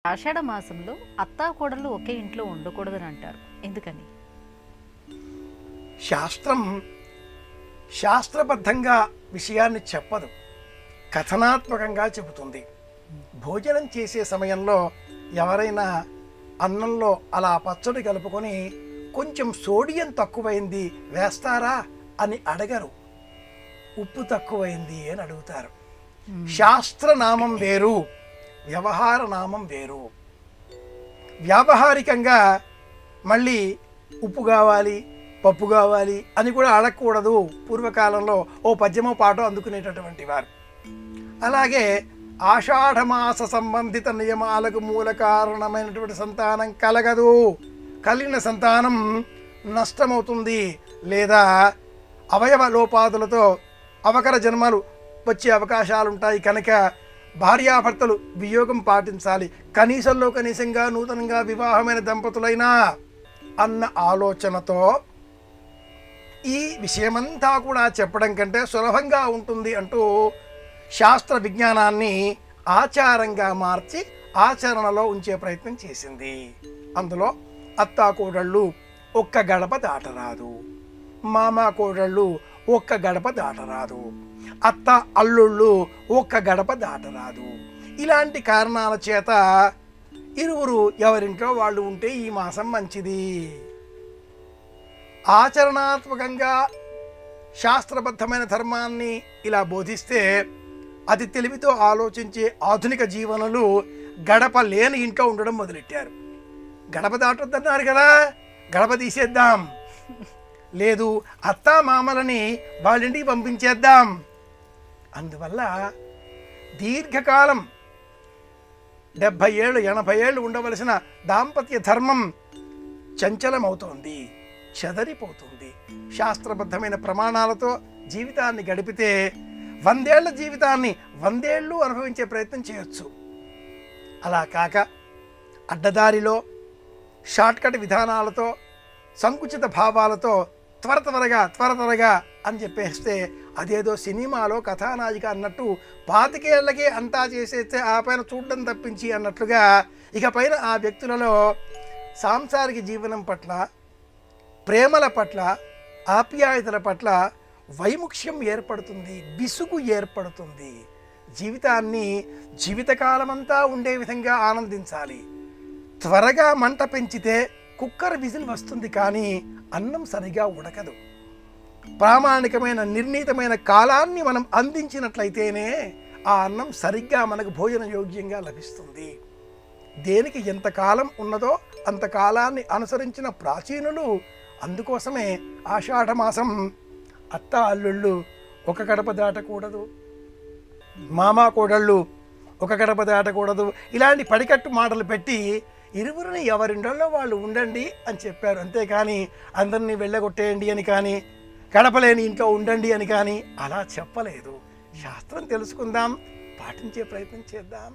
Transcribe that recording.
ఆషాఢ మాసంలో అత్తా కోడళ్ళు ఒకే ఇంట్లో ఉండకూడదని అంటారు ఎందుకని శాస్త్రం శాస్త్రబద్ధంగా విషయాన్ని చెప్పదు కథనాత్మకంగా చెబుతుంది భోజనం చేసే సమయంలో ఎవరైనా అన్నంలో అలా పచ్చడి కలుపుకొని కొంచెం సోడియం తక్కువైంది వేస్తారా అని అడగరు ఉప్పు తక్కువైంది అని అడుగుతారు శాస్త్రనామం వేరు వ్యవహార నామం వేరు వ్యావహారికంగా మళ్ళీ ఉప్పు కావాలి పప్పు కావాలి అని కూడా అడగకూడదు పూర్వకాలంలో ఓ పద్యమో పాటో అందుకునేటటువంటి వారు అలాగే ఆషాఢమాస సంబంధిత నియమాలకు మూల కారణమైనటువంటి సంతానం కలగదు కలిగిన సంతానం నష్టమవుతుంది లేదా అవయవ లోపాదులతో అవకర జన్మలు వచ్చే అవకాశాలు ఉంటాయి కనుక భార్యాభర్తలు వియోగం పాటించాలి కనీసంలో కనీసంగా నూతనంగా వివాహమైన దంపతులైనా అన్న ఆలోచనతో ఈ విషయమంతా కూడా చెప్పడం కంటే సులభంగా ఉంటుంది అంటూ శాస్త్ర విజ్ఞానాన్ని ఆచారంగా మార్చి ఆచరణలో ఉంచే ప్రయత్నం చేసింది అందులో అత్తా కోడళ్ళు ఒక్క గడప దాటరాదు మామ కోడళ్ళు ఒక్క గడప దాటరాదు అత్త అల్లుళ్ళు ఒక్క గడప దాటరాదు ఇలాంటి కారణాల చేత ఇరువురు ఎవరింట్లో వాళ్ళు ఉంటే ఈ మాసం మంచిది ఆచరణాత్మకంగా శాస్త్రబద్ధమైన ధర్మాన్ని ఇలా బోధిస్తే అది తెలివితో ఆలోచించే ఆధునిక జీవనులు గడప లేని ఇంట్లో ఉండడం మొదలెట్టారు గడప దాటొద్దన్నారు కదా గడప తీసేద్దాం లేదు అత్తా మామలని వాళ్ళింటికి పంపించేద్దాం అందువల్ల దీర్ఘకాలం డెబ్భై ఏళ్ళు ఎనభై ఏళ్ళు ఉండవలసిన దాంపత్య ధర్మం చంచలమవుతోంది చెదరిపోతుంది శాస్త్రబద్ధమైన ప్రమాణాలతో జీవితాన్ని గడిపితే వందేళ్ల జీవితాన్ని వందేళ్ళు అనుభవించే ప్రయత్నం చేయొచ్చు అలా కాక అడ్డదారిలో షార్ట్కట్ విధానాలతో సంకుచిత భావాలతో త్వర త్వరగా త్వర త్వరగా అని చెప్పేస్తే అదేదో సినిమాలో కథానాయిక అన్నట్టు పాతికేళ్లకే అంతా చేసేస్తే ఆ పైన చూడడం తప్పించి అన్నట్లుగా ఇక పైన ఆ వ్యక్తులలో సాంసారిక జీవనం పట్ల ప్రేమల పట్ల ఆప్యాయతల పట్ల వైముఖ్యం ఏర్పడుతుంది విసుగు ఏర్పడుతుంది జీవితాన్ని జీవితకాలమంతా ఉండే విధంగా ఆనందించాలి త్వరగా మంట పెంచితే కుక్కర్ విజిల్ వస్తుంది కానీ అన్నం సరిగా ఉడకదు ప్రామాణికమైన నిర్ణీతమైన కాలాన్ని మనం అందించినట్లయితేనే ఆ అన్నం సరిగ్గా మనకు భోజన యోగ్యంగా లభిస్తుంది దేనికి ఎంత కాలం ఉన్నదో అంత కాలాన్ని అనుసరించిన ప్రాచీనులు అందుకోసమే ఆషాఢ మాసం అత్త అల్లుళ్ళు ఒక గడప దాటకూడదు మామ కోడళ్ళు ఒక గడప దాటకూడదు ఇలాంటి పడికట్టు మాటలు పెట్టి ఇరువురిని ఎవరిండల్లో వాళ్ళు ఉండండి అని చెప్పారు అంతేకాని అందరినీ వెళ్ళగొట్టేయండి అని కానీ గడపలేని ఇంట్లో ఉండండి అని కానీ అలా చెప్పలేదు శాస్త్రం తెలుసుకుందాం పాటించే ప్రయత్నం చేద్దాం